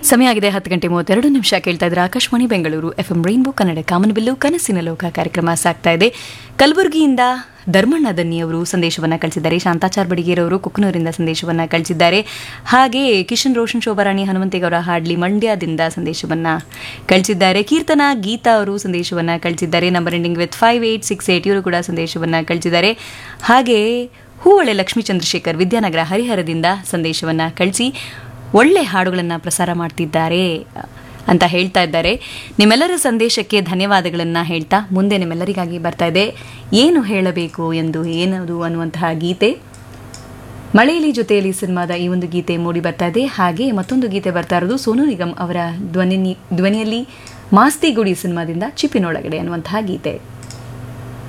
ಸಮಯ ಆಗಿದೆ ಹತ್ತು ಗಂಟೆ ಮೂವತ್ತೆರಡು ನಿಮಿಷ ಕೇಳ್ತಾ ಇದ್ರೆ Akashvani Bengaluru F M rainbow Kannada ಕಾಮನಬಿಲ್ಲು ಕನಸಿನ ಲೋಕ ಕಾರ್ಯಕ್ರಮ ಸಾಗ್ತಾ ಇದೆ ಕಲಬುರಗಿಯಿಂದ ಧರ್ಮಣ್ಣ ದನ್ನಿಯವರು ಸಂದೇಶವನ್ನು ಕಳಿಸಿದ್ದಾರೆ ಶಾಂತಾಚಾರ್ ಬಡಿಗೇರವರು ಕುಕ್ಕನೂರಿಂದ ಸಂದೇಶವನ್ನು ಕಳಿಸಿದ್ದಾರೆ ಹಾಗೆ ಕಿಶನ್ ರೋಷನ್ ಶೋಭಾರಾಣಿ ಹನುಮಂತೇಗೌಡ ಹಾಡ್ಲಿ ಮಂಡ್ಯದಿಂದ ಸಂದೇಶವನ್ನು ಕಳಿಸಿದ್ದಾರೆ ಕೀರ್ತನ ಗೀತಾ ಅವರು ಸಂದೇಶವನ್ನು ಕಳಿಸಿದ್ದಾರೆ number ending with five eight six eight ಇವರು ಕೂಡ ಸಂದೇಶವನ್ನು ಕಳಿಸಿದ್ದಾರೆ ಹಾಗೆ ಹೂವಳೆ ಲಕ್ಷ್ಮೀ ಚಂದ್ರಶೇಖರ್ ವಿದ್ಯಾನಗರ ಹರಿಹರದಿಂದ ಸಂದೇಶವನ್ನು ಕಳಿಸಿ ಒಳ್ಳೆ ಹಾಡುಗಳನ್ನು ಪ್ರಸಾರ ಮಾಡ್ತಿದ್ದಾರೆ ಅಂತ ಹೇಳ್ತಾ ಇದ್ದಾರೆ ನಿಮ್ಮೆಲ್ಲರ ಸಂದೇಶಕ್ಕೆ ಧನ್ಯವಾದಗಳನ್ನು ಹೇಳ್ತಾ ಮುಂದೆ ನಿಮ್ಮೆಲ್ಲರಿಗಾಗಿ ಬರ್ತಾ ಇದೆ ಏನು ಹೇಳಬೇಕು ಎಂದು ಏನದು ಅನ್ನುವಂತಹ ಗೀತೆ ಮಳೆಯಲ್ಲಿ ಜೊತೆಯಲ್ಲಿ ಸಿನಿಮಾದ ಈ ಒಂದು ಗೀತೆ ಮೂಡಿ ಬರ್ತಾ ಇದೆ ಹಾಗೆ ಮತ್ತೊಂದು ಗೀತೆ ಬರ್ತಾ ಇರೋದು ಸೋನು ನಿಗಮ್ ಅವರ ಧ್ವನಿ ಧ್ವನಿಯಲ್ಲಿ ಮಾಸ್ತಿ ಗುಡಿ ಸಿನಿಮಾದಿಂದ ಚಿಪ್ಪಿನೊಳಗಡೆ ಅನ್ನುವಂತಹ ಗೀತೆ